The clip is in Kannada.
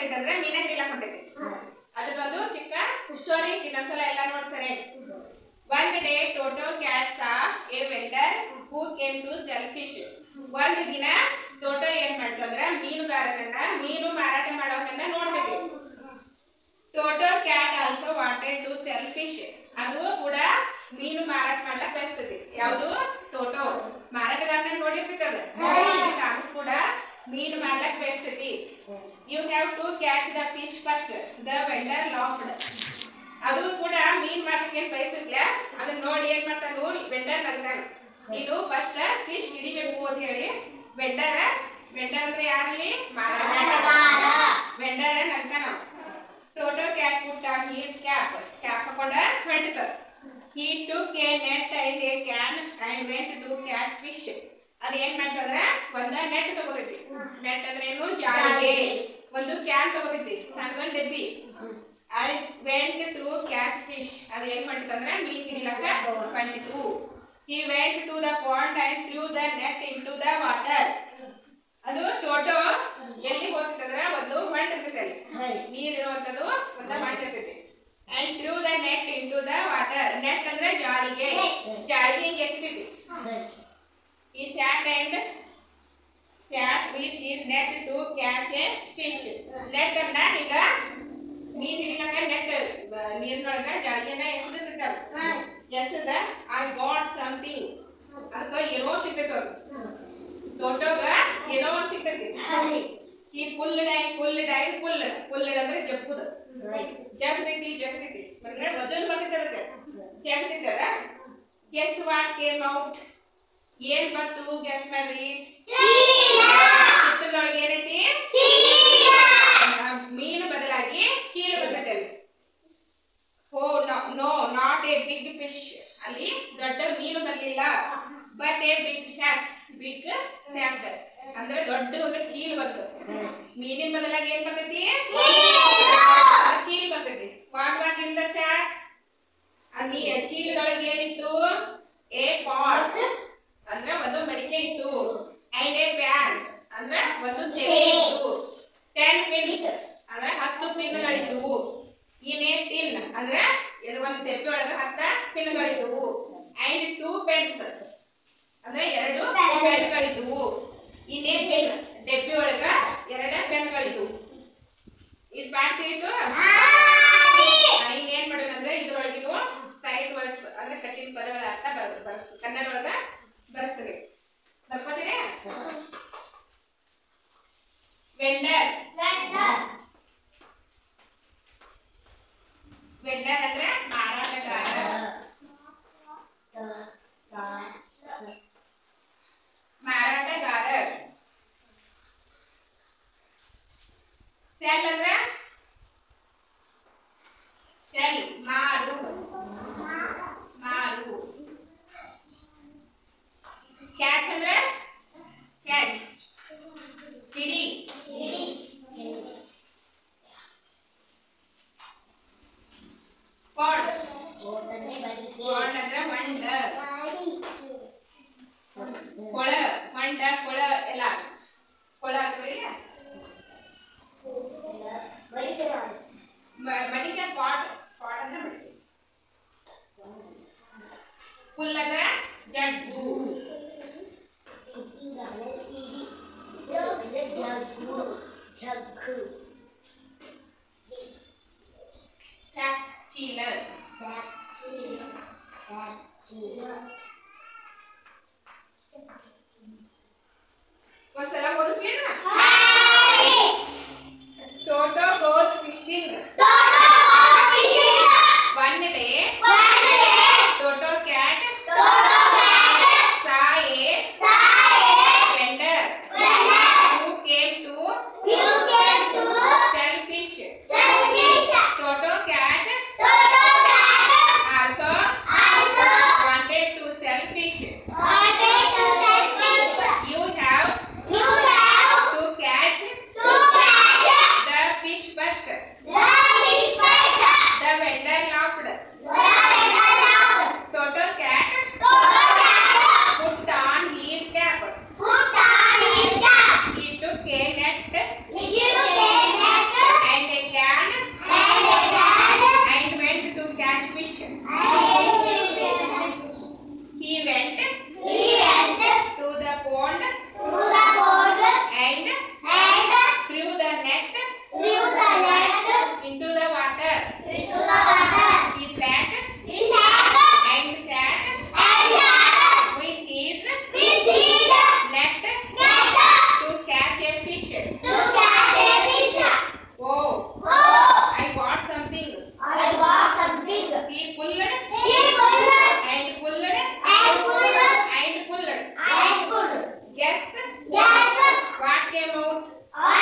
ಹೊಂಟೈತೆ ಅಂದ್ರೆ ಮೀನ ಹಿಡಿಲಕ್ ಹೊಂಟೈತಿ ಅದಕ್ಕೊಂದು ಚಿಕ್ಕ ಸ್ಟೋರಿ ಇನ್ನೊಂದ್ಸಲ ಎಲ್ಲ ನೋಡ್ತಾರೆ One day, Toto cat saw a vendor who came to sell fish. ಒಂದ್ ದಿನ ಟೋಟೋ ಏನ್ ಮಾಡ್ತಂದ್ರ ಮೀನುಗಾರನನ್ನ ಮೀನು ಮಾರಾಟ ಮಾಡೋದನ್ನ ನೋಡ್ಬೇಕು Toto cat also wanted to sell fish ಅದು ಕೂಡ ಮೀನು ಮಾರಾಟ ಮಾಡ್ಲಕ್ ಬಯಸ್ತೈತಿ ಯಾವುದು ಟೋಟೋ ಮಾರಾಟಗಾರನ ನೋಡಿರ್ಬೇಕದ ತಾನು ಕೂಡ ಮೀನು ಮಾರ್ಲಕ್ ಬಯಸ್ತೈತಿ you have to catch the fish first the vendor laughed ಅದು ಕೂಡ ಮೀನ್ ಮಾರ್ಲಿಕ್ಕೆ ಏನ್ ಬಯಸಿದ್ಲ ಅದನ್ನ ನೋಡಿ ಏನ್ ಮಾಡ್ತಾನ ನೋಡಿ ವೆಂಡರ್ ನಗ್ತಾನ ನೀನು ಫಸ್ಟ್ ಫಿಶ್ ಹಿಡಿಬೇಕು ಅಂತ ಹೇಳಿ ವೆಂಡರ್ ವೆಂಡರ್ ಅಂದ್ರೆ ಯಾರಲ್ಲಿ ವೆಂಡರ್ ನಗ್ತಾನ ಟೋಟೋ ಕ್ಯಾಟ್ ಪುಟ್ಟ ಹೀಸ್ ಕ್ಯಾಪ್ ಕ್ಯಾಪ್ ಹಾಕೊಂಡ ಹೊಂಟದ he took a net and a can and went to catch fish ಅದು ಏನ್ ಮಾಡ್ತಂದ್ರ ಒಂದ ನೆಟ್ ತಗೋತೈತಿ ನೆಟ್ ಅಂದ್ರೆ ಏನು ಜಾಳಿಗೆ ಒಂದು ಕ್ಯಾನ್ ತಗೋತೈತಿ ಸಣ್ಣ ಡಬ್ಬಿ I went to catch fish ಅದು ಏನ್ ಮಾಡ್ತಂದ್ರ ಮೀನ್ ಹಿಡಿಲಕ್ಕ ಬಂದಿತು he went to the pond and threw the net into the water ಅದು ಟೋಟೋ ಎಲ್ಲಿ ಹೋಗ್ತಂದ್ರ ಒಂದು ಹೊಂಟ್ ಇರ್ತೈತೆ ಅಲ್ಲಿ ನೀರ್ ಇರುವಂತದ್ದು ಒಂದ ಮಾಡ್ತಿರ್ತೈತಿ and threw the net into the water net ಅಂದ್ರೆ ಜಾಳಿಗೆ ಜಾಳಿಗೆ ಹಿಂಗೆ ಎಸಿತೈತಿ ಈ sat and sat with his net to catch a fish net ಅನ್ನ ಈಗ ಮೀನ್ ಹಿಡಿಲಕ್ಕ ನೆಟ್ ನೀರಿನೊಳಗ ಜಾಳಿಗೆನ ಎಸೆದಿರ್ತಾವ ಎಸದ ಐ ಗಾಟ್ ಸಮಥಿಂಗ್ ಅದಕ್ಕ ಏನೋ ಸಿಗ್ತೈತಿ ಅದು ಟೋಟೋಗ ಏನೋ ಒಂದ್ ಸಿಗ್ತೈತಿ ಈ pulled pulled pull pull ಅಂದ್ರೆ ಜಪ್ಪುದ ಜಗ್ತೈತಿ ಜಗ್ತೈತಿ ಅಂದ್ರೆ ವಜನ್ ಬರ್ತೈತಿ ಅದಕ್ಕೆ ಜಗ್ತೈತದ ಗೆಸ್ ವಾಟ್ ಕೇಮ್ ಔಟ್ ಏನ್ ಬಂತು ಗೆಸ್ ಮಾಡ್ರಿ ಚಿತ್ರದೊಳಗೆ ಏನೈತಿ ಆ, ಮೀನು ಬದಲಾಗಿ ಚೀಲ ಬರ್ತೈತೆ ಅಲ್ಲಿ oh no not a big fish ಅಲ್ಲಿ ದೊಡ್ಡ ಮೀನು ಬರ್ಲಿಲ್ಲ but a big sack big sack ಅಂದ್ರೆ ದೊಡ್ಡ ಒಂದು ಚೀಲ ಬಂತು ಮೀನಿನ ಬದಲಾಗಿ ಏನ್ ಬರ್ತೈತಿ ಆ ಚೀಲ ಬರ್ತೈತಿ what what in the sack ಅಲ್ಲಿ ಚೀಲದೊಳಗೆ ಏನಿತ್ತು ಎ ಪಾಟ್ ಅಂದ್ರೆ ಒಂದು ಮಡಿಕೆ ಇತ್ತು ಅಂಡ್ ಎ ಪ್ಯಾನ್ ಅಂದ್ರೆ ಒಂದು ತೆರೆ ಇತ್ತು ಟೆನ್ ಪಿನ್ಸ್ ಅಂದ್ರೆ ಹತ್ತು ಪಿನ್ಗಳಿದ್ವು ಇನ್ ಎ ಟಿನ್ ಅಂದ್ರೆ ಇದು ಒಂದು ತೆಪ್ಪೆ ಒಳಗೆ ಹತ್ತ ಪಿನ್ಗಳಿದ್ವು ಅಂಡ್ ಟೂ ಪೆನ್ಸ್ ಅಂದ್ರೆ ಎರಡು ಪೆನ್ಗಳಿದ್ವು ಇನ್ ಎ ಪೆನ್ ಡೆಬ್ಬಿ ಒಳಗ ಎರಡ ಪೆನ್ಗಳಿದ್ವು ಇದು ಪಾಠ ತಿಳಿತು ಈಗ ಏನ್ ಮಾಡೋಣ ಅಂದ್ರೆ ಇದ್ರೊಳಗಿರುವ ಸೈಡ್ ವರ್ಡ್ಸ್ ಅಂದ್ರೆ ಕಠಿಣ ಪದಗಳ ಅರ್ಥ ಬರ- ಬಳಸ್ ಕನ್ನಡ ಒಳಗ ಬರೆಸ್ತದೆ ಬರ್ಕೋತೀರಾ ವೆಂಡರ್ ವೆಂಡರ್ ಅಂದ್ರೆ ಮಾರಾಟಗಾರ ಮಾರಾಟಗಾರ ಸೆಲ್ ಅಂದ್ರೆ ಶೆಲ್ ಮಾರು ಮಾರು ಕ್ಯಾಚ್ ಅಂದ್ರೆ ಕ್ಯಾಚ್ ಹಿಡಿ ಪಾಡ್ ಪಾಡ್ ಅಂದ್ರೆ ಮಂಡ ಕೊಳ ಮಂಡ ಕೊಳ ಎಲ್ಲ ಕೊಳ ಆಗ್ತದಿಲ್ಲ ಮ- ಮಡಿಕೆ ಪಾಟ್ ಪಾಟ್ ಅಂದ್ರೆ ಮಡಿಕೆ ಫುಲ್ ಅಂದ್ರೆ ಜಡ್ಡು ಸ್ಯಾಕ್ ಚೀಲ ಒಂದ್ಸಲ ಓದಿಸ್ಲೇನ Toto goes fishing one day Toto cat saw a vendor who came to sell fish. Toto cat also wanted to sell fish. You have to what came out All